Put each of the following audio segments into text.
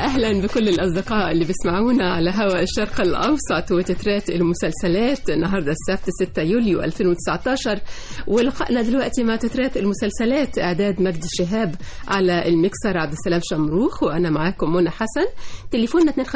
أهلا بكل الأصدقاء اللي بيسمعونا على هواء الشرق الأوسط وتترات المسلسلات النهاردة السبت 6 يوليو 2019 ولقائنا دلوقتي مع تترات المسلسلات إعداد مجدي شهاب على المكسر عبد السلام شمروخ وأنا معاكم منى حسن تليفوننا 257599395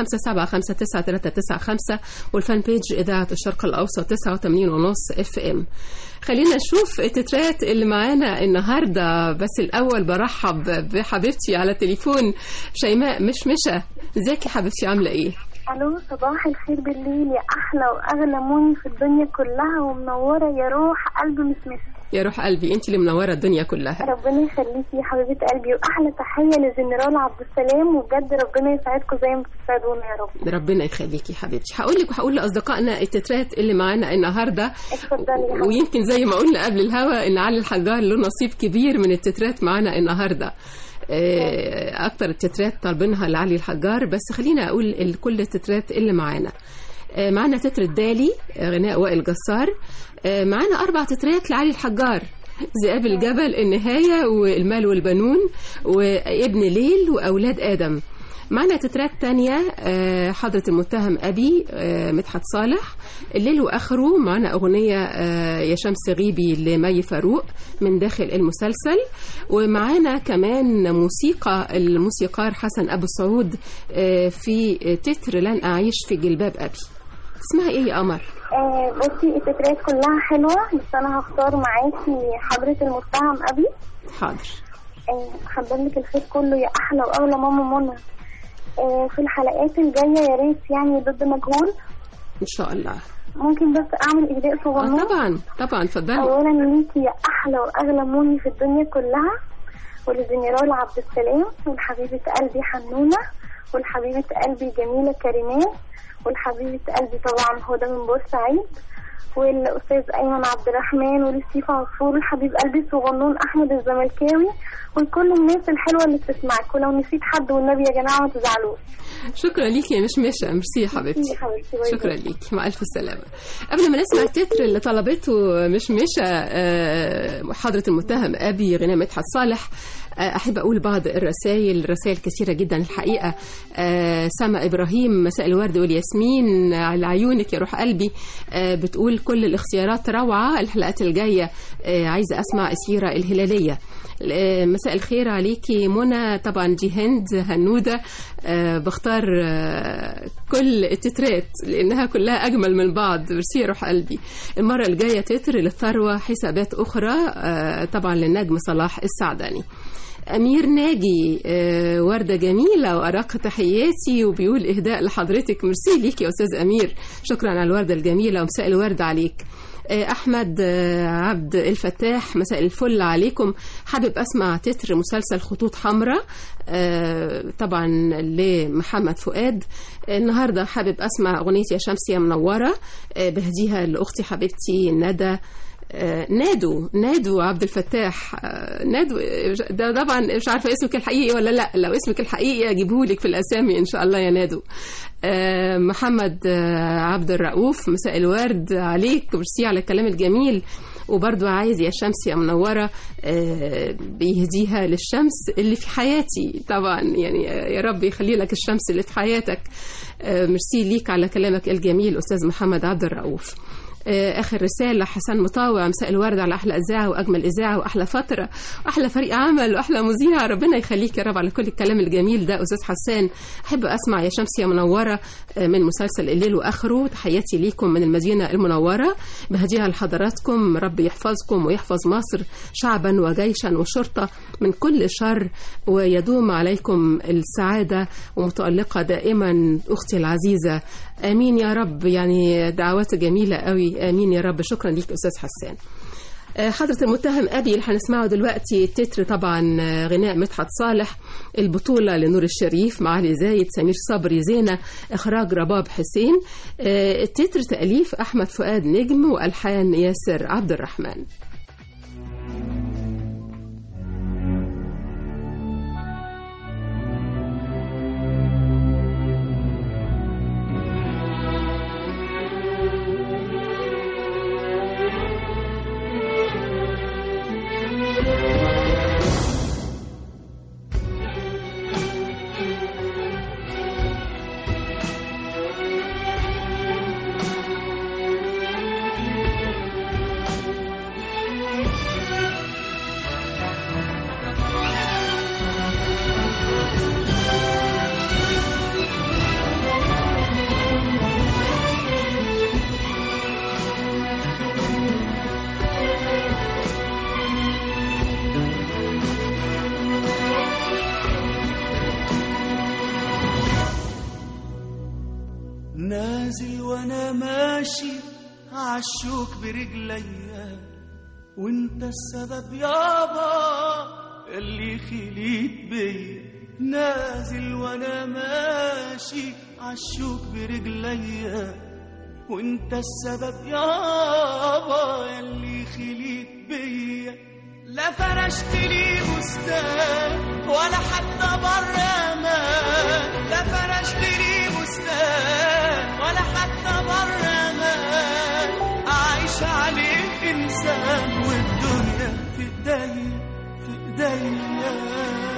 والفان بيج إذاعة الشرق الأوسط 89 ونص اف ام خلينا نشوف التترات اللي معانا النهارده بس الاول برحب بحبيبتي على التليفون شيماء مشمشه ازيك يا حبيبتي عامله ايه الو صباح الخير بالليل يا احلى واغلى موني في الدنيا كلها ومنوره يا روح قلبي مسمس يا روح قلبي انت اللي منوره الدنيا كلها ربنا يخليكي يا حبيبه قلبي واحلى تحيه للجنرال عبد السلام وبجد ربنا يسعدكم زي ما بتسعدونا يا رب ربنا يخليكي حبيبتي هقول لك وهقول لاصدقائنا التترات اللي معانا النهارده اتفضلي يا حبيبتي ويمكن زي ما قلنا قبل الهوا ان علي الحجار له نصيب كبير من التترات معانا النهارده آه، اكتر التترات طالبينها لعلي الحجار بس خلينا اقول ال- كل التترات اللي معانا آه، معانا تتر الدالي آه، غناء وائل جسار آه، معانا اربع تترات لعلي الحجار ذئاب الجبل النهايه والمال والبنون وابن ليل واولاد ادم معنا تترات تانية آه، حضرة المتهم أبي آه، مدحت صالح الليل وآخره معنا أغنية آه، يا شمس غيبي لمي فاروق من داخل المسلسل ومعانا كمان موسيقى الموسيقار حسن أبو سعود آه، في تتر لن أعيش في جلباب أبي اسمها إيه يا قمر؟ آه بصي التترات كلها حلوه بس انا هختار معاكي حضره المتهم ابي حاضر آه حضر لك الخير كله يا احلى واغلى ماما منى آه في الحلقات الجايه يا ريت يعني ضد مجهول إن شاء الله ممكن بس اعمل اهداء آه صغنون طبعا طبعا اتفضلي اولا ليكي يا احلى واغلى موني في الدنيا كلها وللجنرال عبد السلام ولحبيبه قلبي حنونه ولحبيبه قلبي جميله كريمان ولحبيبه قلبي طبعا هدى من بورسعيد والاستاذ ايمن عبد الرحمن ولستيف عصفور ولحبيب قلبي صغنون احمد الزملكاوي ولكل الناس الحلوه اللي بتسمعك ولو نسيت حد والنبي يا جماعه ما تزعلوش شكرا ليكي يا مشمشة ميرسي يا حبيبتي يا حبيبتي باي باي. شكرا ليكي مع ألف سلامة قبل ما نسمع التتر اللي طلبته مشمشة آه، حضرة المتهم أبي غناء مدحت صالح آه، أحب أقول بعض الرسائل رسائل كثيرة جدا الحقيقة آه، سما إبراهيم مساء الورد والياسمين على عيونك يا روح قلبي آه، بتقول كل الاختيارات روعة الحلقات الجاية آه، عايزة أسمع السيرة الهلالية آه، مساء الخير عليكي منى طبعا دي هند هنودة آه، بختار آه، كل التترات لأنها كلها أجمل من بعض ميرسي يا روح قلبي المرة الجاية تتر للثروة حسابات أخرى آه، طبعا للنجم صلاح السعداني أمير ناجي آه، وردة جميلة وأرق تحياتي وبيقول إهداء لحضرتك ميرسي ليك يا أستاذ أمير شكرا على الوردة الجميلة ومساء الورد عليك آه، أحمد آه، عبد الفتاح مساء الفل عليكم حابب أسمع تتر مسلسل خطوط حمراء آه، طبعا لمحمد فؤاد آه، النهاردة حابب أسمع أغنية يا شمس يا منورة آه، بهديها لأختي حبيبتي ندى آه، نادو نادو عبد الفتاح آه، نادو آه، ده طبعا مش عارفه اسمك الحقيقي ولا لا لو اسمك الحقيقي اجيبهولك في الاسامي ان شاء الله يا نادو آه، محمد آه، عبد الرؤوف مساء الورد عليك ميرسي على الكلام الجميل وبرضو عايز يا شمس يا منورة آه، بيهديها للشمس اللي في حياتي طبعا يعني آه، يا رب يخلي لك الشمس اللي في حياتك آه، ميرسي ليك على كلامك الجميل أستاذ محمد عبد الرؤوف آه، اخر رساله حسن مطاوع مساء الورد على احلى اذاعه واجمل اذاعه واحلى فتره واحلى فريق عمل واحلى مذيع ربنا يخليك يا رب على كل الكلام الجميل ده استاذ حسان احب اسمع يا شمس يا منوره آه، من مسلسل الليل واخره تحياتي ليكم من المدينه المنوره بهديها لحضراتكم رب يحفظكم ويحفظ مصر شعبا وجيشا وشرطه من كل شر ويدوم عليكم السعاده ومتالقه دائما اختي العزيزه امين يا رب يعني دعوات جميله قوي امين يا رب شكرا ليك استاذ حسان آه، حضرة المتهم أبي اللي هنسمعه دلوقتي التتر طبعا آه، غناء مدحت صالح البطولة لنور الشريف مع علي زايد سمير صبري زينة إخراج رباب حسين آه، التتر تأليف أحمد فؤاد نجم وألحان ياسر عبد الرحمن ماشي عالشوك برجليا وانت السبب يابا اللي خليت بيا نازل وانا ماشي عالشوك برجليا وانت السبب يابا اللي خليت بيا لا فرشت لي بستان ولا حتى بره امان لا فرشت لي بستان ولا حتى بره امان عايش عليه انسان والدنيا في ايديا في ايديا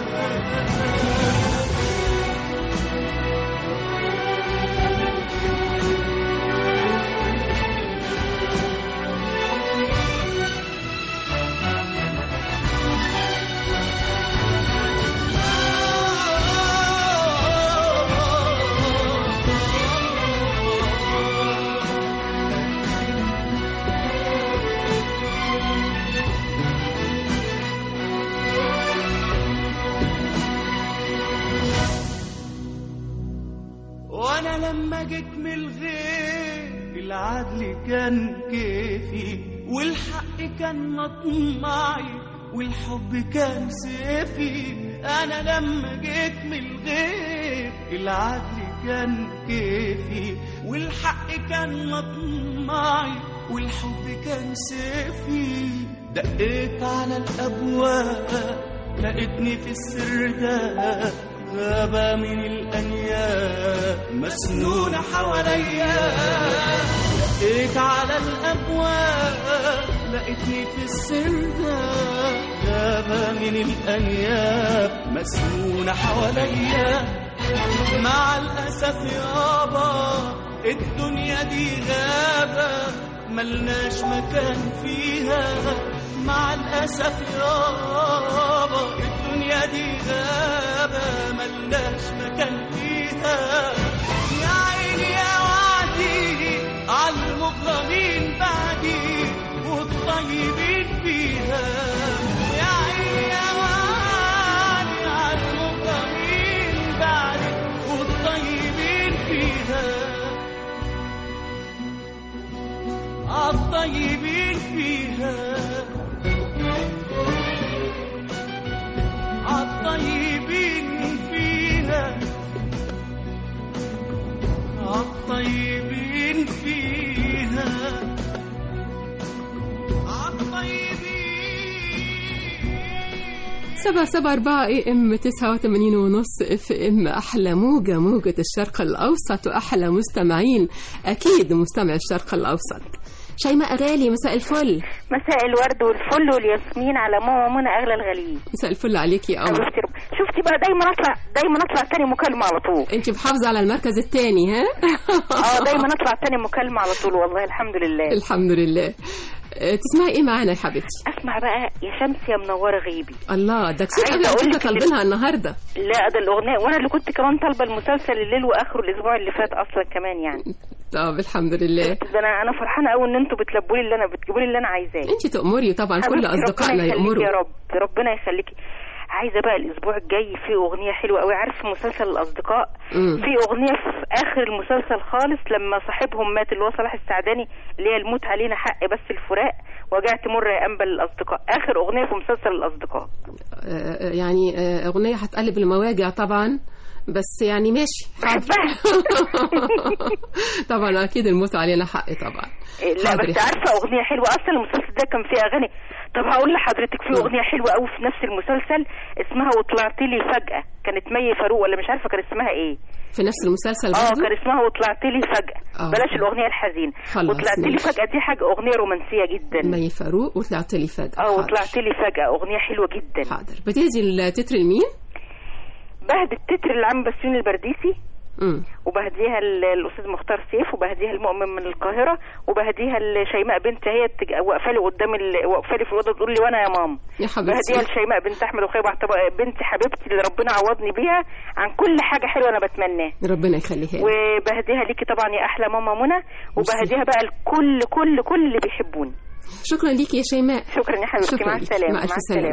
وانا لما جيت من الغير العدل كان كيفي والحق كان مطمعي والحب كان سيفي انا لما جيت من الغير العدل كان كيفي والحق كان مطمعي والحب كان سيفي دقيت على الابواب لقيتني في السر ده غابة من الأنياب مسنونة حواليا لقيت على الأبواب لقيتني في السر ده غابة من الأنياب مسنونة حواليا مع الأسف يابا الدنيا دي غابة ملناش مكان فيها مع الأسف يابا الدنيا دي غابة ملناش مكان فيها يا عيني يا وعدي على المظلمين بعدي والطيبين فيها يا عيني يا وعدي على المظلمين بعدي والطيبين فيها عالطيبين فيها عالطيبين فيها عالطيبين فيها عالطيبين سبعة سبعة أربعة اي ام تسعة وثمانين ونص اف ام أحلى موجة موجة الشرق الأوسط وأحلى مستمعين أكيد مستمع الشرق الأوسط شيماء غالي مساء الفل مساء الورد والفل والياسمين على ماما منى اغلى الغاليين مساء الفل عليكي يا قمر حبيبتي رب- شفتي بقى دايما اطلع دايما اطلع تاني مكالمه على طول انت محافظة على المركز الثاني ها اه دايما اطلع تاني مكالمه على طول والله الحمد لله الحمد لله آه، تسمعي ايه معانا يا حبيبتي اسمع بقى يا شمس يا منوره غيبي الله ده كتير عايزة قوي أقول كنا لك طالبينها النهارده لا ده الاغنيه وانا اللي كنت كمان طالبه المسلسل الليل واخره الاسبوع اللي فات اصلا كمان يعني طب الحمد لله ده انا انا فرحانه قوي ان انتوا بتلبوا لي اللي انا بتجيبوا لي اللي انا عايزاه انت تأمري طبعا كل حبيبتي اصدقائنا ربنا يخليكي يأمروا يا رب ربنا يخليكي عايزه بقى الاسبوع الجاي في اغنيه حلوه قوي عارف مسلسل الاصدقاء مم. في اغنيه في اخر المسلسل خالص لما صاحبهم مات اللي هو صلاح السعداني اللي هي الموت علينا حق بس الفراق وجعت مر يا انبل الاصدقاء اخر اغنيه في مسلسل الاصدقاء آه، يعني آه، أغنية هتقلب المواجع طبعا بس يعني ماشي حاضر طبعا أكيد الموت علينا حق طبعا إيه، لا حاضر يا بس عارفه اغنيه حلوه اصلا المسلسل ده كان فيه اغاني طب هقول لحضرتك في اغنيه حلوه قوي في نفس المسلسل اسمها وطلعت لي فجاه كانت مي فاروق ولا مش عارفه كان اسمها ايه في نفس المسلسل اه برضه كان اسمها وطلعت لي فجاه آه. بلاش الاغنيه الحزينه خلاص، وطلعت لي ماشي. فجاه دي حاجه اغنيه رومانسيه جدا مي فاروق وطلعت لي فجأة اه حاضر. وطلعت لي فجاه اغنيه حلوه جدا حاضر بتهدي التتر لمين؟ بهدي التتر لعم بسيون البرديسي مم. وبهديها ل- الاستاذ مختار سيف وبهديها المؤمن من القاهره وبهديها لشيماء بنت هي تج- واقفه لي قدام ال- واقفه لي في الاوضه تقول لي وانا يا مام يا حبيبتي بهديها لشيماء بنت احمد وخير بعتبر بنتي حبيبتي اللي ربنا عوضني بيها عن كل حاجه حلوه انا بتمناها ربنا يخليها لك. وبهديها ليكي طبعا يا احلى ماما منى وبهديها بقى لكل كل كل اللي بيحبوني شكرا ليكي يا شيماء شكرا يا حبيبتي شكرا مع ليكي. السلامه مع ألف سلامة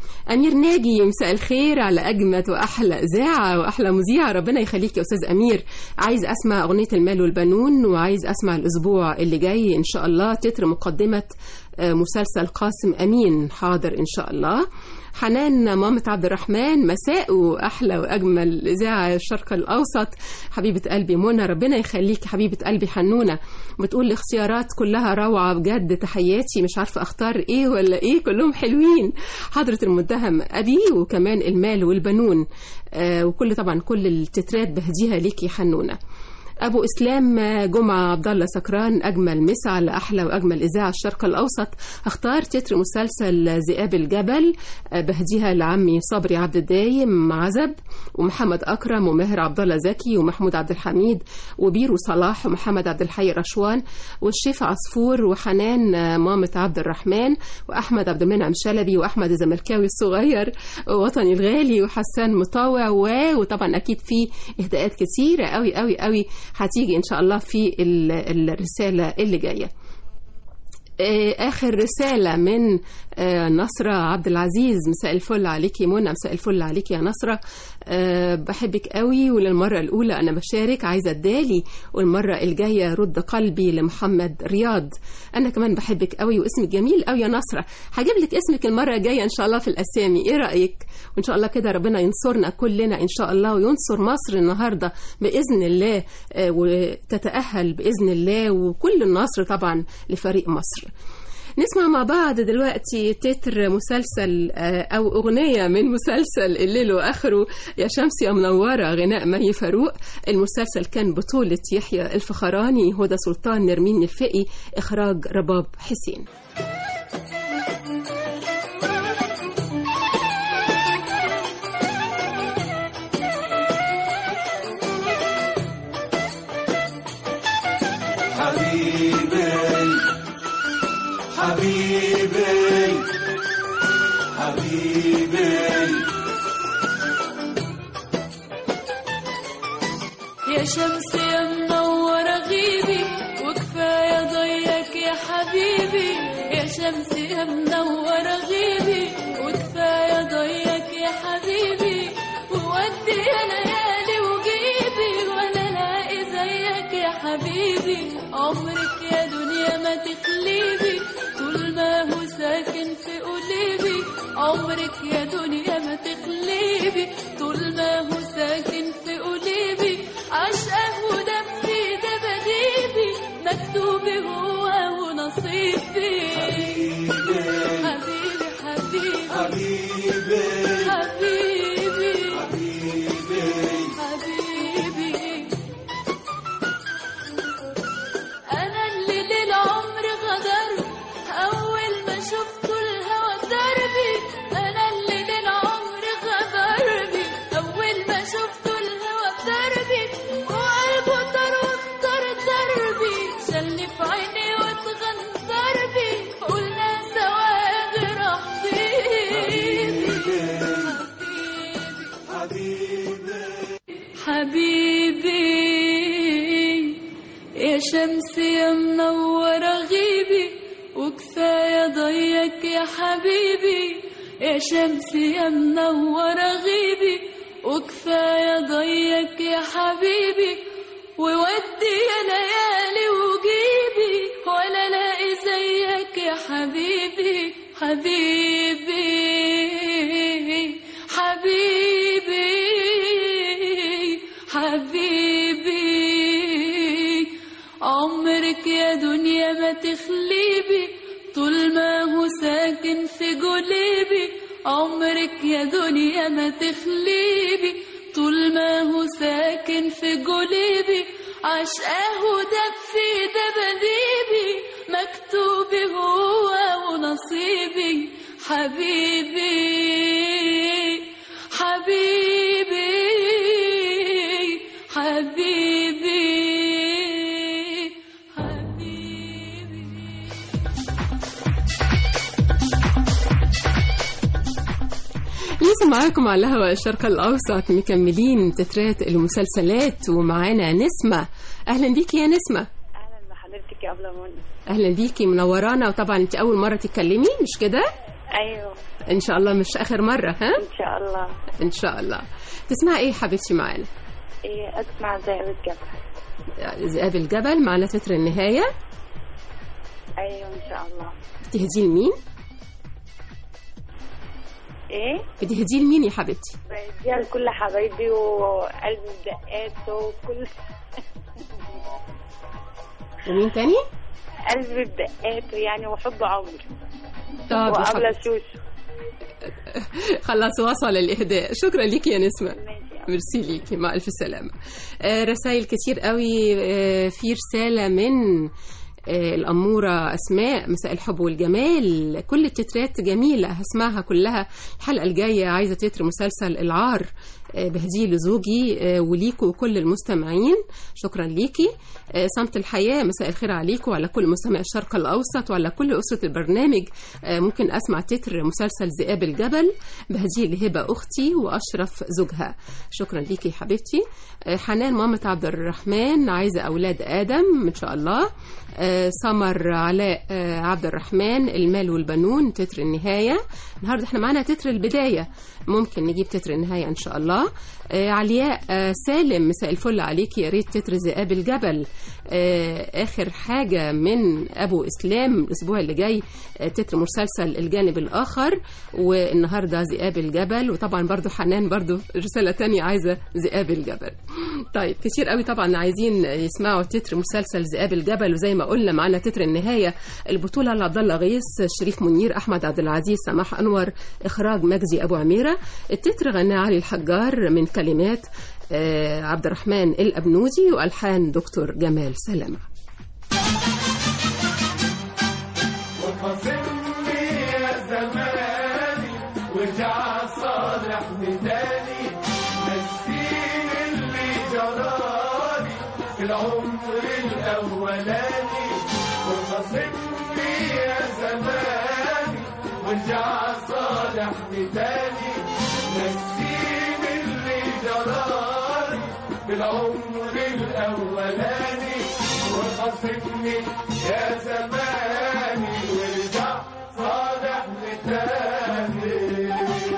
أمير ناجي مساء الخير على أجمد وأحلى إذاعة وأحلى مذيعة ربنا يخليك يا أستاذ أمير عايز أسمع أغنية المال والبنون وعايز أسمع الأسبوع اللي جاي إن شاء الله تتر مقدمة آه، مسلسل قاسم أمين حاضر إن شاء الله حنان مامة عبد الرحمن مساء وأحلى وأجمل إذاعة الشرق الأوسط حبيبة قلبي منى ربنا يخليك حبيبة قلبي حنونة بتقول الاختيارات كلها روعة بجد تحياتي مش عارفة أختار إيه ولا إيه كلهم حلوين حضرة المتهم أبي وكمان المال والبنون آه وكل طبعا كل التترات بهديها ليكي حنونة ابو اسلام جمعه عبد الله سكران اجمل مسا على احلى واجمل اذاعه الشرق الاوسط اختار تتر مسلسل ذئاب الجبل آه، بهديها لعمي صبري عبد الدايم عزب ومحمد اكرم وماهر عبد الله زكي ومحمود عبد الحميد وبيرو صلاح ومحمد عبد الحي رشوان والشيف عصفور وحنان آه، مامة عبد الرحمن واحمد عبد المنعم شلبي واحمد الزملكاوي الصغير ووطني الغالي وحسان مطاوع و- وطبعا اكيد في اهداءات كتيره قوي قوي قوي هتيجي ان شاء الله في ال- الرساله اللي جايه آه، آخر رسالة من آه، نصرة عبد العزيز مساء الفل عليكي منى مساء الفل عليكي يا نصرة آه، بحبك قوي وللمرة الأولى أنا بشارك عايزة أدالي والمرة الجاية رد قلبي لمحمد رياض أنا كمان بحبك قوي واسمك جميل قوي يا نصرة هجيب لك اسمك المرة الجاية إن شاء الله في الأسامي إيه رأيك وإن شاء الله كده ربنا ينصرنا كلنا إن شاء الله وينصر مصر النهاردة بإذن الله آه، وتتأهل بإذن الله وكل النصر طبعا لفريق مصر نسمع مع بعض دلوقتي تتر مسلسل آه، أو أغنية من مسلسل الليل وآخره يا شمس يا منورة غناء مي فاروق المسلسل كان بطولة يحيى الفخراني هدى سلطان نرمين الفقي إخراج رباب حسين حبيبي حبيبي حبيبي يا شمس يا منورة غيبي وكفاية ضيك يا حبيبي يا شمس يا منورة غيبي وكفاية ضيك يا حبيبي وودي يا ليالي وجيبي ولا لاقي زيك يا حبيبي عمرك يا دنيا ما تخليبي طول ما هو ساكن في قلبي عمرك يا دنيا ما تخليبي طول ما هو ساكن في قلبي عشقه ودمي ده بديبي مكتوبي هو ونصيبي حبيبي حبيبي حبيبي حبيبي حبيبي حبيبي أنا اللي للعمر غدر أول ما شفت الهوى دربي أنا اللي للعمر غدر بي أول ما شفت الهوى دربي وقلبه طار واختار دربي شلني في عيني واتغنطر بي قلنا سوا اجرح حبيبي حبيبي حبيبي يا شمس يا منورة غيبي وكفاية ضيك يا حبيبي يا شمس يا منورة غيبي وكفاية ضيك يا حبيبي وودي يا ليالي وجيبي ولا لاقي زيك يا حبيبي حبيبي حبيبي حبيبي عمرك يا دنيا ما تخليبي طول ما هو ساكن في قلبي عمرك يا دنيا ما تخليبي طول ما هو ساكن في قلبي عشقاه دب في دباديبي مكتوبي هو ونصيبي حبيبي حبيبي حبيبي حبيبي لسه معاكم على الهواء الشرق الأوسط مكملين تترات المسلسلات ومعانا نسمة أهلا بيكي يا نسمة اهلا بحضرتك يا ابله منى أهلا بيكي منورانا وطبعا أنت أول مرة تتكلمي مش كده؟ ايوه ان شاء الله مش اخر مره ها ان شاء الله ان شاء الله تسمع ايه حبيبتي معانا إيه اسمع زي الجبل ذئاب الجبل معنا تتر النهايه ايوه ان شاء الله تهديه لمين ايه بتهديه لمين يا حبيبتي بديها لكل حبايبي وقلبي بدقات وكل ومين تاني قلبي بدقات يعني وحب عمري طب يا وقبل حبيبتي. شوشو خلاص وصل الإهداء شكرا ليكي يا نسمة ماشي ميرسي ليكي مع ألف سلامة آه، رسائل كتير قوي آه، في رسالة من آه، الأمورة أسماء مساء الحب والجمال كل التترات جميلة هسمعها كلها الحلقة الجاية عايزة تتر مسلسل العار آه، بهديه لزوجي آه، وليكوا وكل المستمعين شكرا ليكي آه، صمت الحياة مساء الخير عليكم وعلى كل مستمعي الشرق الأوسط وعلى كل أسرة البرنامج آه، ممكن أسمع تتر مسلسل ذئاب الجبل بهديه لهبة أختي وأشرف زوجها شكرا ليكي يا حبيبتي آه، حنان مامة عبد الرحمن عايزة أولاد آدم إن شاء الله آه، سمر علاء آه، عبد الرحمن المال والبنون تتر النهاية النهاردة احنا معانا تتر البداية ممكن نجيب تتر النهاية إن شاء الله آه، علياء آه، سالم مساء الفل عليك يا ريت تتر ذئاب الجبل آه، آخر حاجة من أبو إسلام الأسبوع اللي جاي آه، تتر مسلسل الجانب الآخر والنهاردة ذئاب الجبل وطبعا برضو حنان برضو رسالة تانية عايزة ذئاب الجبل طيب كتير قوي طبعا عايزين يسمعوا تتر مسلسل ذئاب الجبل وزي ما قلنا معانا تتر النهاية البطولة لعبد الله غيث شريف منير أحمد عبد العزيز سماح أنور إخراج مجدي أبو عميرة التتر غناه علي الحجار من كلمات آه، عبد الرحمن الأبنودي وألحان دكتور جمال سلامة وخاصمني يا زماني ورجع صالحني تاني نسيني اللي جرالي في العمر الاولاني وخاصمني يا زماني ورجع صالحني تاني نسيني اللي جرالي في العمر الاولاني وخاصمني يا زماني وارجع صالحني تاني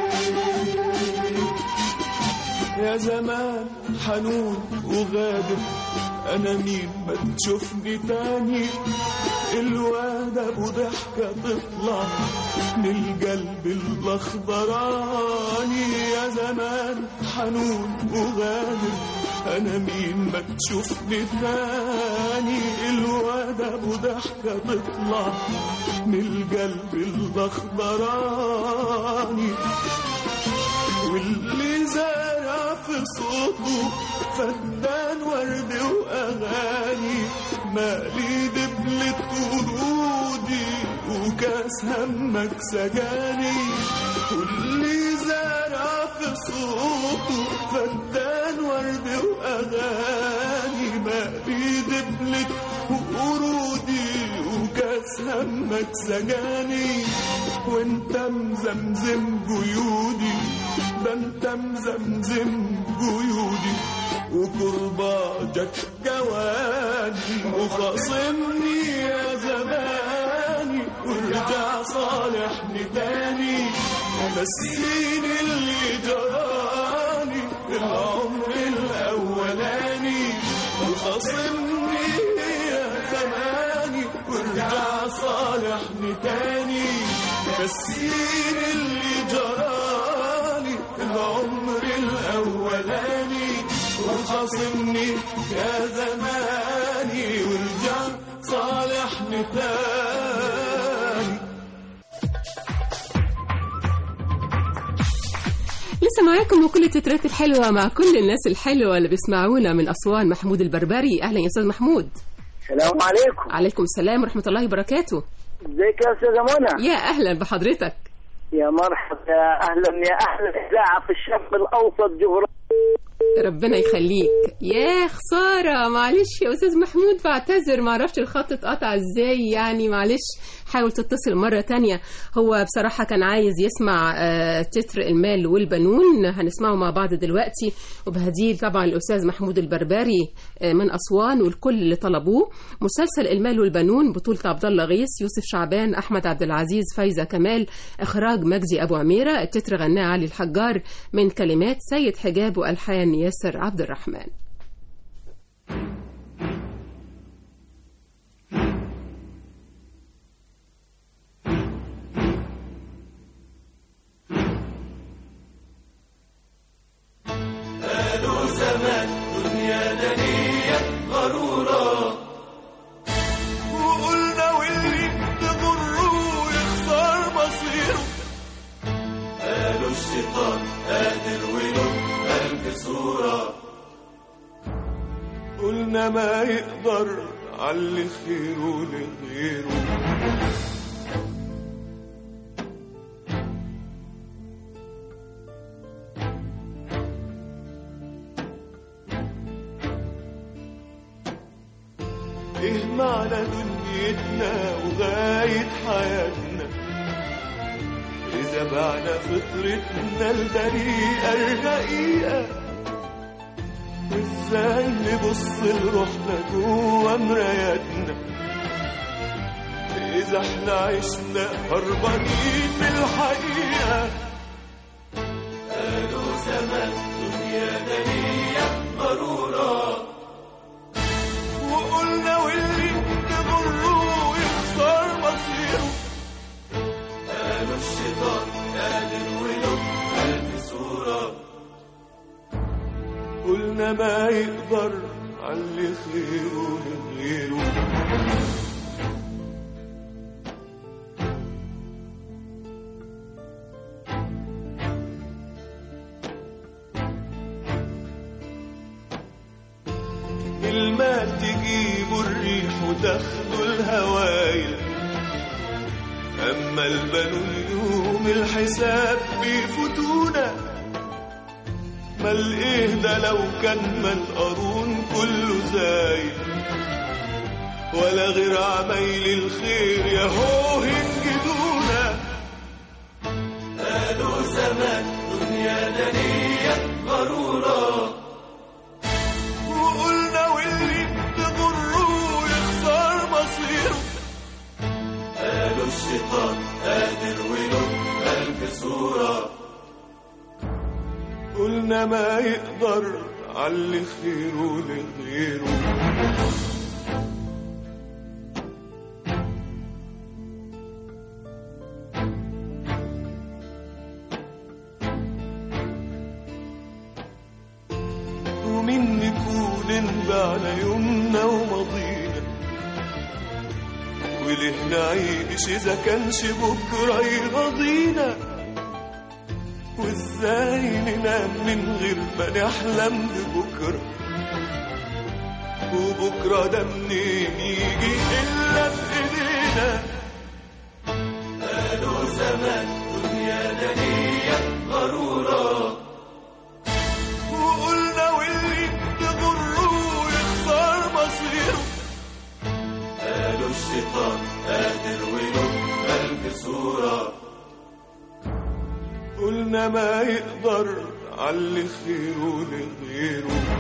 يا زمان حنون وغادر انا مين ما تشوفني تاني الواد ابو ضحكه تطلع من القلب الاخضراني يا زمان حنون وغادر انا مين ما تشوفني تاني الواد ابو ضحكه تطلع من القلب الاخضراني واللي زرع في صوته فدان ورد واغاني مالي دبلة ورودي وكاس همك سجاني واللي زرع في صوته فدان ورد واغاني مالي دبلة ورودي وكاس همك سجاني وانت مزمزم جيودي ده انت مزمزم جيودي وكرباجك جواني وخاصمني يا زماني وارجع صالحني تاني نسيني اللي جراني العمر الاولاني وخاصمني يا زماني وارجع صالحني تاني نسيني اللي جرالي العمر الاولاني وخاصمني يا زماني وارجع صالحني تاني لسه معاكم وكل التترات الحلوة مع كل الناس الحلوة اللي بيسمعونا من أسوان محمود البربري أهلا يا أستاذ محمود السلام عليكم عليكم السلام ورحمة الله وبركاته ازيك يا استاذه منى يا أهلا بحضرتك يا مرحبا يا اهلا يا اهلا اذاعه في الشرق الاوسط جغرافيا ربنا يخليك يا خسارة معلش يا أستاذ محمود بعتذر معرفش الخط اتقطع ازاي يعني معلش حاول تتصل مرة تانية هو بصراحة كان عايز يسمع آه، تتر المال والبنون هنسمعه مع بعض دلوقتي وبهديه طبعا الأستاذ محمود البربري آه، من أسوان والكل اللي طلبوه مسلسل المال والبنون بطولة عبد الله غيث يوسف شعبان أحمد عبد العزيز فايزة كمال إخراج مجدي أبو عميرة التتر غناه علي الحجار من كلمات سيد حجاب وألحان ياسر عبد الرحمن قالوا زمان دنيا دنية غرورة وقلنا واللي تغره يخسر مصيره قالوا الشيطان قادر وله ألف صورة قلنا ما يقدر علي خيره لغيره ايه معنى دنيتنا وغاية حياتنا إذا بعنا فطرتنا البريئة الرقيقة وإزاي نبص لروحنا جوا مراياتنا إذا احنا عشنا هربانين من الحقيقة قالوا زمان دنيا دنيا غرورة وقلنا واللي تغره يخسر مصيره قالوا الشيطان قادر وله ألف صورة قلنا ما يقدر علي خيره لغيره المال تجيبه الريح وتاخده الهوايل أما البنون يوم الحساب بيفوتونا مال إيه ده لو كان مال قارون كله زايد ولا غير عمايل الخير يا هو هنجدونا قالوا زمان دنيا دنيا غرورة وقلنا واللي تغره يخسر مصيره قالوا الشيطان قادر وله ألف صورة قلنا ما يقدر علي خيره لغيره ومين نكون انبعنا يومنا وماضينا وليه نعيش إذا كانش بكرة يرضينا وإزاي ننام من غير ما نحلم ببكرة وبكرة ده منين يجي إلا بإيدينا قالوا زمان دنيا دنيا غرورة وقلنا واللي تغره يخسر مصيره قالوا الشيطان قادر وله ألف صورة قلنا ما يقدر علي خيره لغيره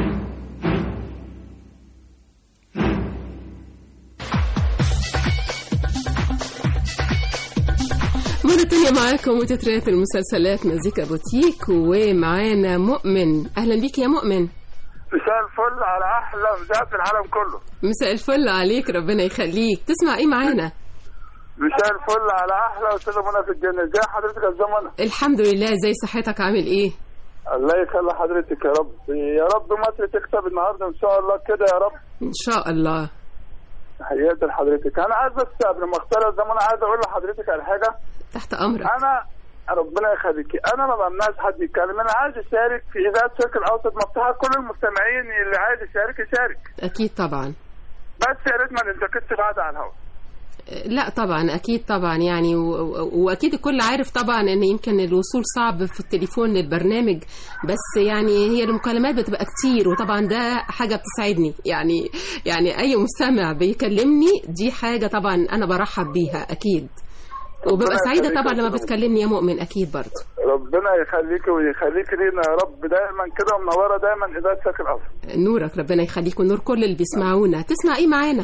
مرة تانية معاكم وتترات المسلسلات مزيكا بوتيك ومعانا مؤمن أهلا بيك يا مؤمن مساء الفل على احلى مذيع في العالم كله مساء الفل عليك ربنا يخليك تسمع ايه معانا مساء الفل على احلى استاذه منى في الجنه ازي حضرتك يا استاذه منى الحمد لله زي صحتك عامل ايه الله يخلي حضرتك يا رب يا رب مصر تكسب النهارده ان شاء الله كده يا رب ان شاء الله تحياتي لحضرتك انا عايز بس قبل ما اختار الزمن عايز اقول لحضرتك على حاجه تحت امرك انا ربنا يخليكي انا ما بمنعش حد يتكلم انا عايز اشارك في اذاعه الشرق الاوسط مفتوحه كل المستمعين اللي عايز يشارك يشارك اكيد طبعا بس يا ريت ما ننتقدش بعض على الهواء لا طبعا اكيد طبعا يعني و- و- واكيد الكل عارف طبعا ان يمكن الوصول صعب في التليفون للبرنامج بس يعني هي المكالمات بتبقى كتير وطبعا ده حاجه بتسعدني يعني يعني اي مستمع بيكلمني دي حاجه طبعا انا برحب بيها اكيد وببقى ربنا سعيده يخليك طبعا يا لما أستاذ بتكلمني يا مؤمن اكيد برضه ربنا يخليك ويخليك لينا يا رب دايما كده ومنوره دايما اذاعه شكل اصل نورك ربنا يخليك ونور كل اللي بيسمعونا تسمع ايه معانا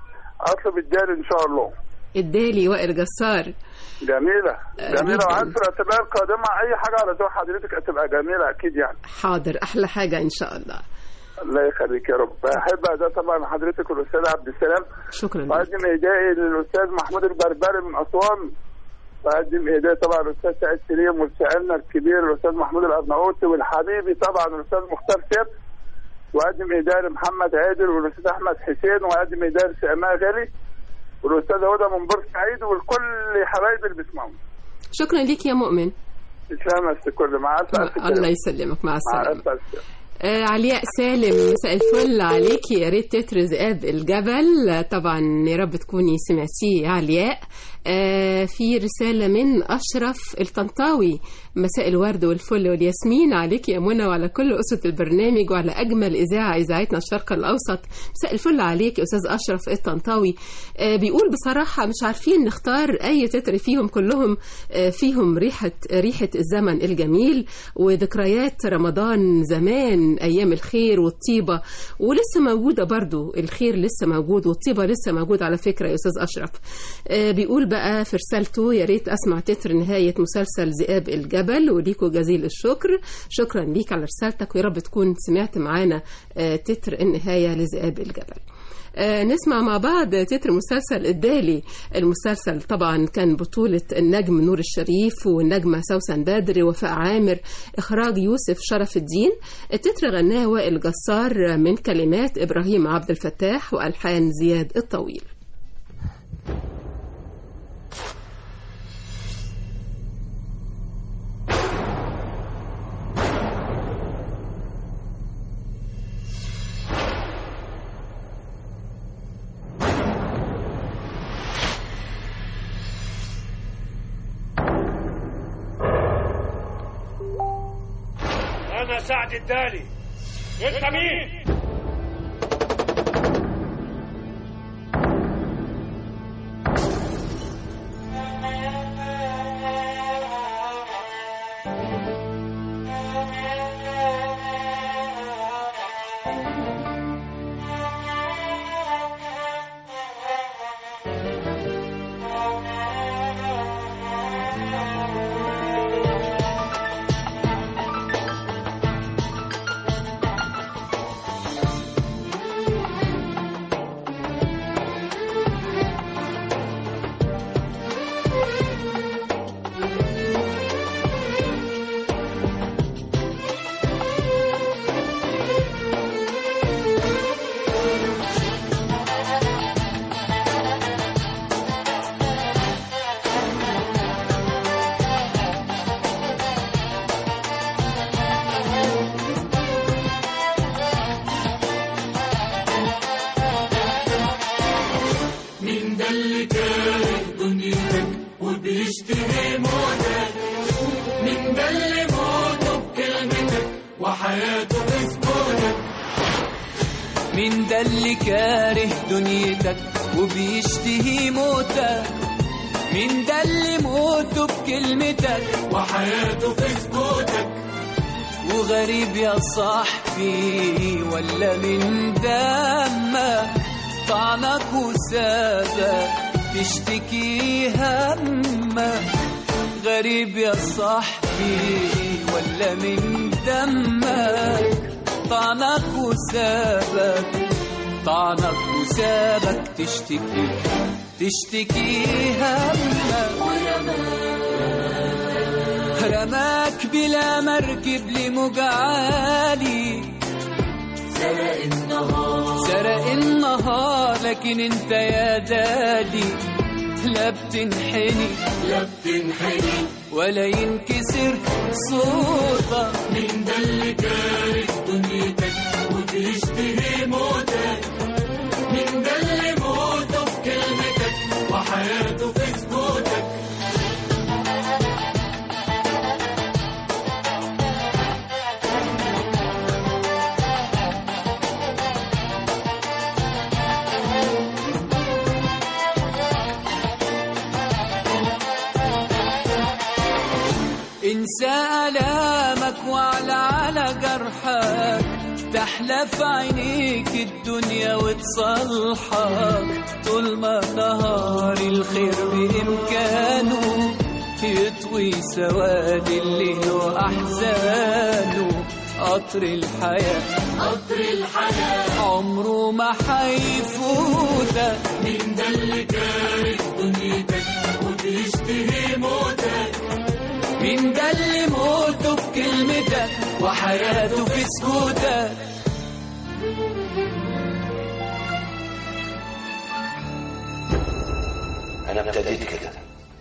اطلب الجاري ان شاء الله الدالي وائل جسار جميله جميله جداً. وعارف الاعتبار القادمه اي حاجه على ذوق حضرتك هتبقى جميله اكيد يعني حاضر احلى حاجه ان شاء الله الله يخليك يا رب احب ده طبعا حضرتك والاستاذ عبد السلام شكرا لك واقدم اهدائي للاستاذ محمود البربري من اسوان واقدم اهدائي طبعا للاستاذ سعيد سليم وشاعرنا الكبير الاستاذ محمود الارناؤوطي والحبيبي طبعا الاستاذ مختار سيف واقدم اهدائي لمحمد عادل والاستاذ احمد حسين واقدم اهدائي لسماء غالي والاستاذ هدى من بورسعيد والكل حبايبي اللي بيسمعوني شكرا ليك يا مؤمن تسلم يا أستاذ كل مع الف الف الله سلامة. يسلمك مع مع السلامه الف الف سلامة. آه علياء سالم مساء الفل عليكي يا ريت تتر ذئاب الجبل آه، طبعا يا رب تكوني سمعتيه يا علياء آه في رسالة من أشرف الطنطاوي مساء الورد والفل والياسمين عليك يا منى وعلى كل أسرة البرنامج وعلى أجمل إذاعة إذاعتنا الشرق الأوسط مساء الفل عليك يا أستاذ أشرف الطنطاوي آه بيقول بصراحة مش عارفين نختار أي تتر فيهم كلهم آه فيهم ريحة ريحة الزمن الجميل وذكريات رمضان زمان أيام الخير والطيبة ولسه موجودة برضو الخير لسه موجود والطيبة لسه موجود على فكرة يا أستاذ أشرف آه بيقول بقى في رسالته يا ريت أسمع تتر نهاية مسلسل ذئاب الجبل وليكوا جزيل الشكر شكرا ليك على رسالتك ويا رب تكون سمعت معانا آه تتر النهاية لذئاب الجبل آه، نسمع مع بعض تتر مسلسل الدالي المسلسل طبعا كان بطولة النجم نور الشريف والنجمة سوسن بدر وفاء عامر إخراج يوسف شرف الدين التتر غناه وائل جسار من كلمات إبراهيم عبد الفتاح وألحان زياد الطويل أنا سعد الدالي أنت مين؟ مين ده اللي كاره دنيتك وبيشتهي موتك مين ده اللي موته بكلمتك وحياته بسكوتك مين ده اللي كاره دنيتك وبيشتهي موتك مين ده اللي موته بكلمتك وحياته في سكوتك وغريب يا صاحبي ولا من دمك طعنك وسابك تشتكي همك غريب يا صاحبي ولا من دمك طعنك وسابك طعنك وسابك تشتكي تشتكي همك رماك بلا مركب لموج عالي سرق النهار سرق النهار لكن انت يا دالي لا بتنحني لا بتنحني ولا ينكسر صوتك مين ده اللي كاره دنيتك وبيشتهي موتك مين ده اللي موته بكلمتك وحياته انسى ألامك وعلى على جرحك تحلى في عينيك الدنيا وتصلحك طول ما نهار الخير بإمكانه يطوي سواد الليل وأحزانه قطر الحياة قطر الحياة عمره ما حيفوتك مين ده اللي كارف دنيتك وبيشتهي موتك مين ده اللي موته في كلمتك وحياته في سكوتك أنا ابتديت كده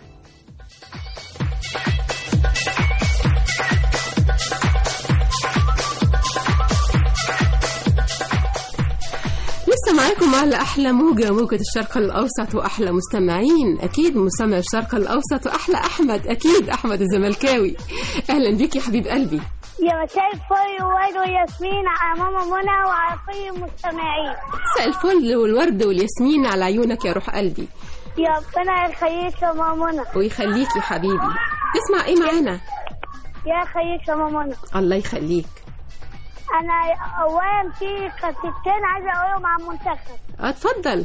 لسه معاكم على احلى موجه موجه الشرق الاوسط واحلى مستمعين اكيد مستمع الشرق الاوسط واحلى احمد اكيد احمد الزملكاوي اهلا بيك يا حبيب قلبي يا مساء الفل وورد وياسمين على ماما منى وعلى كل المستمعين مساء الفل والورد والياسمين على عيونك يا روح قلبي يا ربنا يخليك يا ماما منى ويخليك يا حبيبي تسمع ايه معانا يا خليك يا ماما منى الله يخليك انا اولا في قصيدتين عايزه اقولهم عن المنتخب اتفضل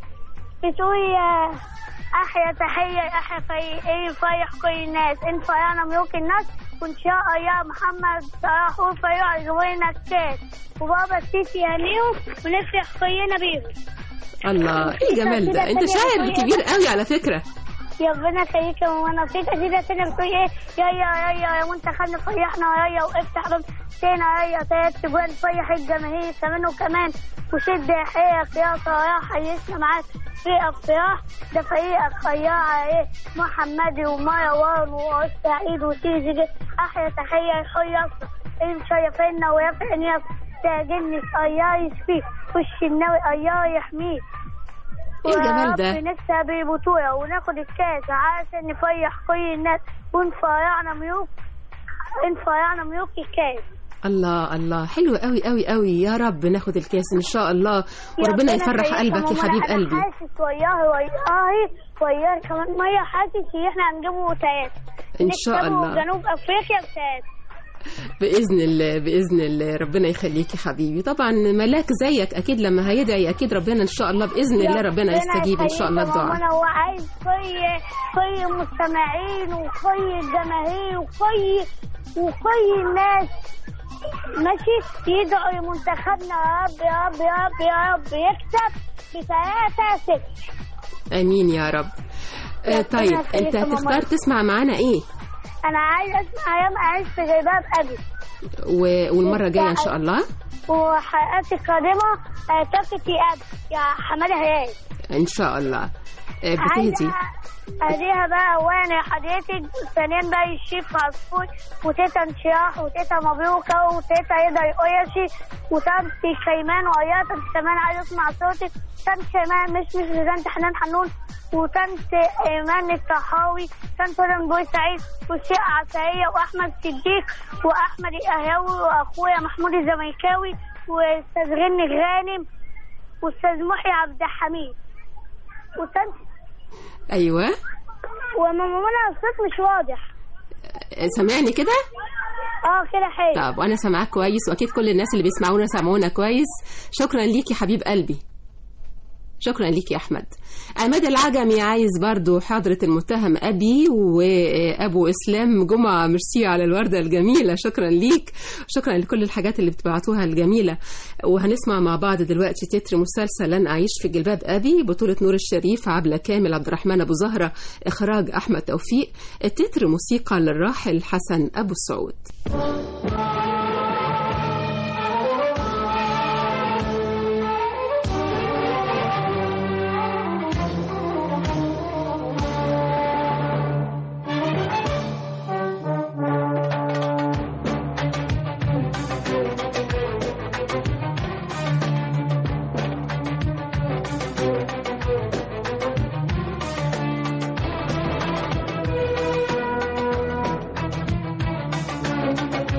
بتقول آه، احيا تحيه احيا فريقين فرح كل الناس ان فرحنا ملوك الناس وان شاء الله محمد صلاح وفريق يزورنا الكاس وبابا السيسي يهنيهم ونفرح كلنا بيهم الله ايه الجمال ده انت شاعر كبير قوي على فكره يا ربنا يخليك يا ماما في قصيدة تانية بتقول ايه يا يا يا يا منتخبنا فرحنا يا يا وافتح باب تينا يا يا تلات جوان فرح الجماهير كمان وكمان وشد حيلك يا صلاح حيسنا معاك فريقك فرح ده فريقك خياعة ايه محمدي ومروان وسعيد وتيجي احلى تحية لحية اللي مشرفينا ويرفع نياك تاجلني الله يشفيك وش الناوي الله يحميك ايه الجمال ده؟ ورب نكسب البطولة وناخد الكاس عشان نفرح كل الناس ونفرحنا ملوك نفرحنا ملوك الكاس الله الله حلو قوي قوي قوي يا رب ناخد الكاس ان شاء الله يا وربنا ربنا يفرح يخليك قلبك يا ماما. حبيب أنا قلبي حاسس وياه وياه وياه كمان مية حاسس ان احنا هنجيبه تلاتة إن شاء نكسبه الله. جنوب افريقيا بتلاتة باذن الله باذن الله ربنا يخليك يا حبيبي طبعا ملاك زيك اكيد لما هيدعي اكيد ربنا ان شاء الله باذن الله ربنا يستجيب ان شاء الله يخليك يا ماما. الدعاء انا وعايز كل كل المستمعين وكل الجماهير وكل وكل الناس ماشي يدعوا لمنتخبنا يا رب يا رب يا رب يا رب يكسب بثلاثة صفر امين يا رب آه طيب يخليك انت يا ماما. هتختار تسمع معانا ايه أنا عايز أسمع يوم أعيش في جلباب أبي و... والمره الجايه ان شاء الله وحلقاتي القادمة آه، تفتي أب يا حمادة هياي ان شاء الله آه عايزة بتهدي أهديها بقى أولا يا حضرتك ثانيا بقى الشيف عصفور وتيتا انشراح وتيتا مبروكة وتيتا رضا القيشي وتانتي كيمان وقياطة انت كمان عايز أسمع صوتك تانت كيمان مش مش تانت حنان حنون وتانت إيمان الطحاوي تانت ولد بورسعيد والشيخ عسارية وأحمد صديق وأحمد القهاوي وأخويا محمود الزميكاوي وأستاذ غني غانم وأستاذ محي عبد الحميد وتانت ايوه وماما منى الصوت مش واضح آه، سامعني كده اه كده حلو طب وانا سامعاك كويس واكيد كل الناس اللي بيسمعونا سامعونا كويس شكرا ليك يا حبيب قلبي شكرا ليك يا احمد عماد العجمي عايز برضو حضرة المتهم ابي وابو اسلام جمعة ميرسي على الوردة الجميلة شكرا ليك شكرا لكل الحاجات اللي بتبعتوها الجميلة وهنسمع مع بعض دلوقتي تتر مسلسل لن اعيش في جلباب ابي بطولة نور الشريف عبلة كامل عبد الرحمن ابو زهرة اخراج احمد توفيق التتر موسيقى للراحل حسن ابو سعود Thank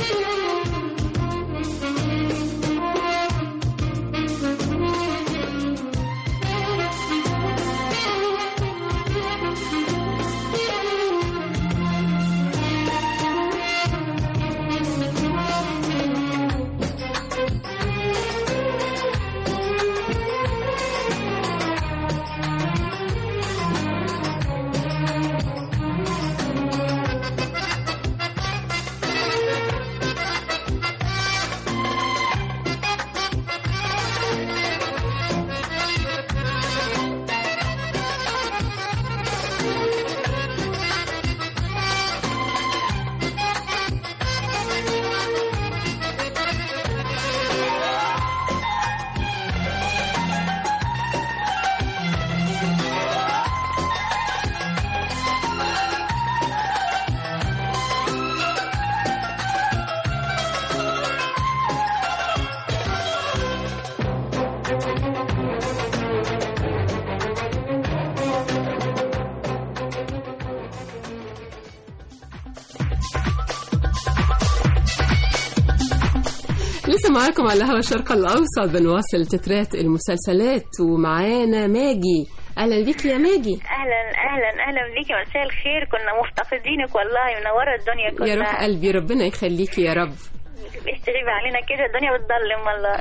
لسه معاكم على هوا الشرق الأوسط بنواصل تترات المسلسلات ومعانا ماجي أهلا بيك يا ماجي اهلا اهلا اهلا بيكي مساء الخير كنا مفتقدينك والله منوره الدنيا كلها يا روح قلبي ربنا يخليكي يا رب مش تغيبي علينا كده الدنيا بتضلم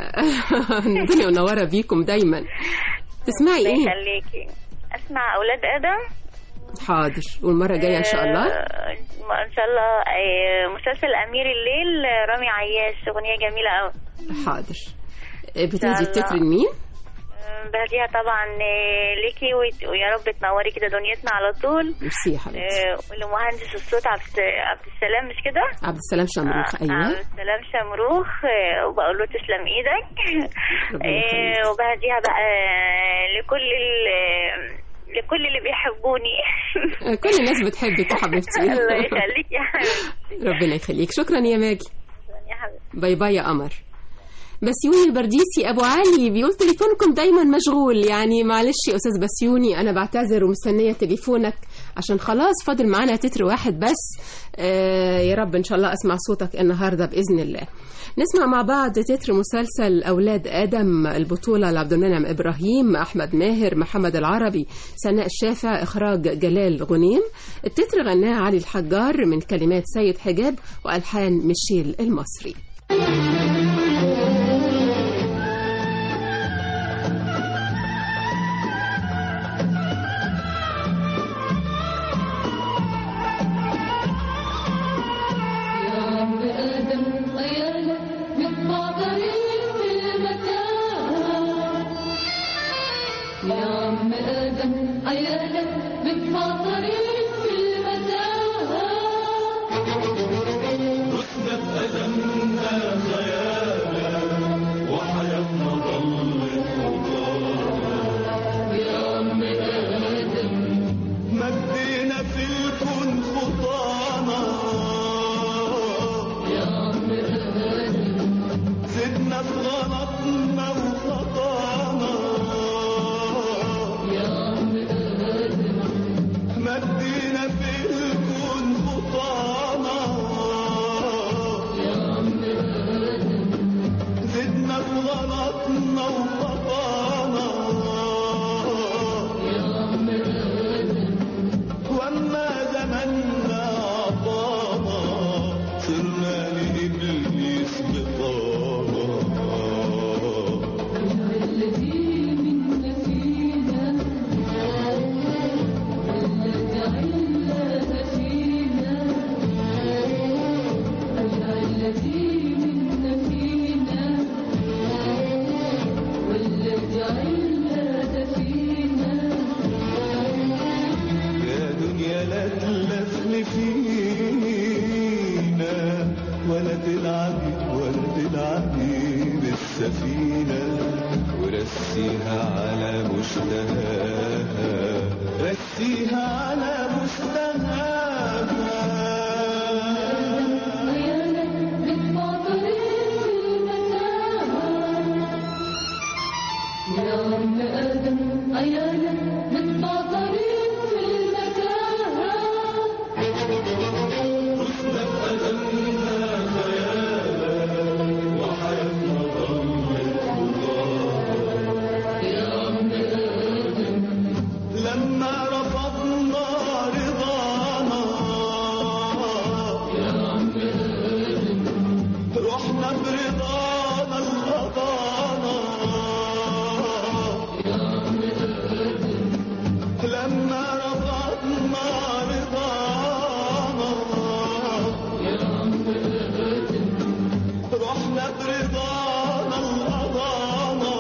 والله الدنيا منورة بيكم دايما تسمعي الله ايه؟ يخليكي اسمع اولاد ادم حاضر والمرة الجاية إن شاء الله آه، ان شاء الله آه، مسلسل امير الليل آه، رامي عياش اغنيه جميله قوي حاضر بتهدي الله. التتر لمين؟ بهديها طبعا آه، ليكي وت- ويا رب تنوري كده دنيتنا على طول ميرسي يا حبيبتي آه، ولمهندس الصوت عبد عبد السلام مش كده؟ عبد السلام شمروخ آه، أيوه عبد السلام شمروخ آه، وبقول له تسلم ايدك ربنا آه، يخليك. وبهديها بقى لكل ال- لكل اللي بيحبوني كل الناس بتحبك يا حبيبتي الله يخليك يا حبيبتي ربنا يخليك شكرا يا ماجي يا حبيبتي باي باي يا قمر بسيوني البرديسي ابو علي بيقول تليفونكم دايما مشغول يعني معلش يا استاذ بسيوني انا بعتذر ومستنيه تليفونك عشان خلاص فاضل معانا تتر واحد بس آه يا رب ان شاء الله اسمع صوتك النهارده باذن الله نسمع مع بعض تتر مسلسل اولاد ادم البطوله لعبد المنعم ابراهيم احمد ماهر محمد العربي سناء الشافع اخراج جلال غنيم التتر غناه علي الحجار من كلمات سيد حجاب والحان ميشيل المصري يا عم آدم غيرنا من معطرين في المكان يا عم آدم غيرنا من معطرين في المكان رسنا بقدمنا خيالا وحياتنا ضلت وضالا يا عم آدم مدينا في الكون خطانا يا عم آدم زدنا في غلطنا وخطانا يا عم آدم مدينا في الكون خطانا يا عم آدم زدنا في غلطنا وخطانا يا عم آدم واما زمنا عطانا صرنا لابليس بطانا الذي منا فينا الذي علنا فينا الذي منا فينا والذي علنا فينا يا دنيا لا تلفني فينا ولا تلعبي ولا تلعبي بالسفينة ورسيها على مشتهاها رسيها على مشتهاها غيرنا من معطرين في المكان يا عم آدم غيرنا من معطرين في المكان رسنا بقدمنا خيال واحنا برضانا القضانا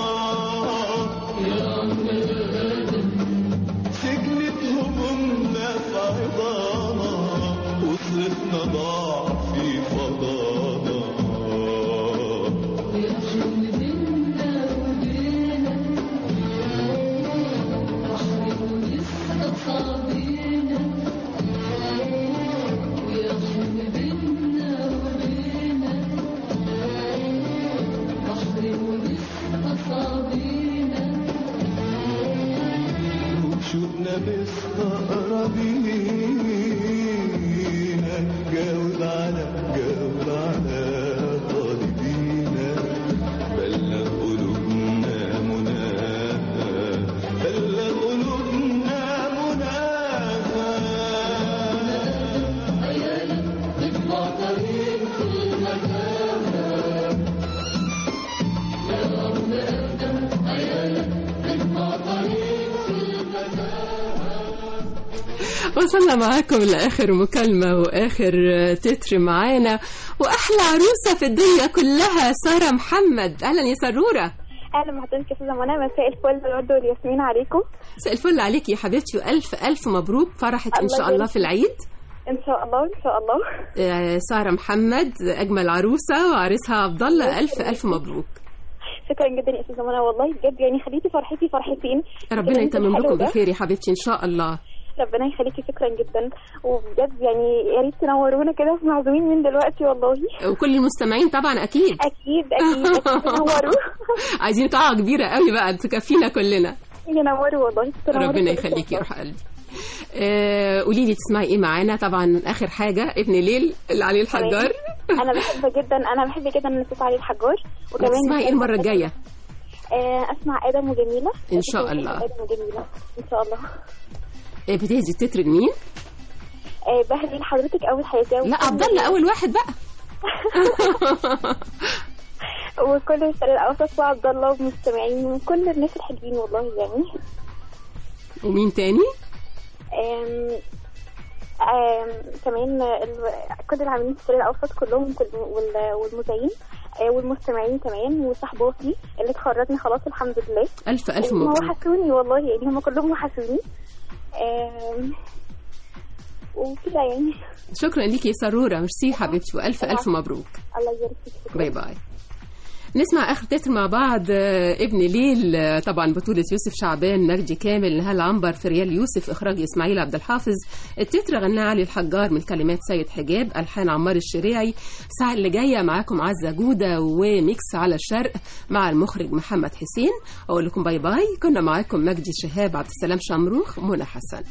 سجنت همومنا في عظانا وصرفنا ضاع في فضانا شوقنا مستقربين جاوب على جاوب على طالبينا بلغ قلوبنا مناها بلغ قلوبنا مناها نطلع طريق في المسافة يا رب أقدم عيالك نطلع طريق في وصلنا معاكم لآخر مكالمة وآخر تتر معانا وأحلى عروسة في الدنيا كلها سارة محمد أهلا يا سرورة اهلا بحضرتك يا استاذه منى مساء الفل برضه والياسمين عليكم مساء الفل عليكي يا حبيبتي وألف ألف مبروك فرحك إن الله شاء الله يبارك في العيد ان شاء الله ان شاء الله آه، سارة محمد أجمل عروسة وعريسها عبد الله ألف ألف مبروك شكرا جدا يا استاذه منى والله بجد يعني خليتي فرحتي فرحتين ربنا كمان يتمم الحلو لكم ده. بخير يا حبيبتي إن شاء الله ربنا يخليكي شكرا جدا وبجد يعني يا ريت تنورونا كده معزومين من دلوقتي والله وكل المستمعين طبعا أكيد اكيد اكيد أكيد تنوروا عايزين قاعة كبيرة قوي بقى تكفينا كلنا ينوروا والله تنوروا ربنا كل يخليكي شيء. يا روح قلبي آه، قولي لي تسمعي ايه معانا طبعا اخر حاجه ابن ليل اللي عليه الحجار انا بحب جدا انا بحب جدا ان صوت علي الحجار وكمان تسمعي ايه المره الجايه آه، اسمع ادم وجميله إن شاء الله. ادم وجميله ان شاء الله آه، بتهدي التتر لمين آه، بهدي لحضرتك اول حاجه لا عبد الله اول واحد بقى وكل رسالة الأوسط وعبد الله ومستمعين وكل الناس الحلوين والله يعني ومين تاني آم آم كمان ال- كل العاملين في الشرق الأوسط كلهم كل وال- والمذيعين آه، والمستمعين كمان وصحباتي اللي اتخرجنا خلاص الحمد لله الف الف هم مبروك وحشوني والله يعني هم كلهم وحشوني آم، وكده يعني شكرا ليكي يا سروره ميرسي حبيبتي والف الف مبروك الله يبارك فيك باي باي نسمع اخر تتر مع بعض آه، ابن ليل آه، طبعا بطولة يوسف شعبان مجدي كامل نهال عنبر فريال يوسف اخراج اسماعيل عبد الحافظ التتر غناه علي الحجار من كلمات سيد حجاب الحان عمار الشريعي الساعة اللي جاية معاكم عزة جودة وميكس على الشرق مع المخرج محمد حسين اقول لكم باي باي كنا معاكم مجدي شهاب عبد السلام شمروخ منى حسن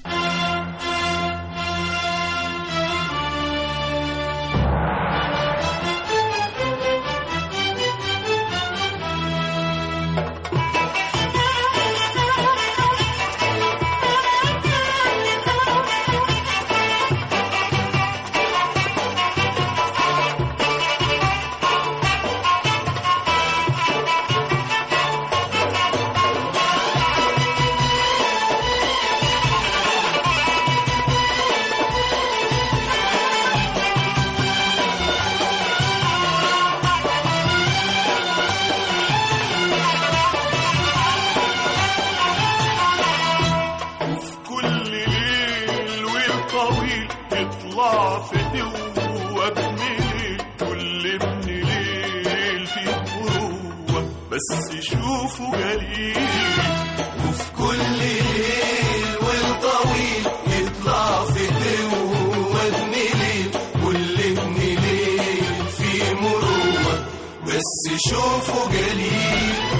كل ليل والطويل يطلع فتوة ابن ليل كل ابن ليل في فروة بس شوفوا جليل وفي كل ليل والطويل يطلع فتوة ابن ليل كل ابن ليل في مروة بس شوفوا جليل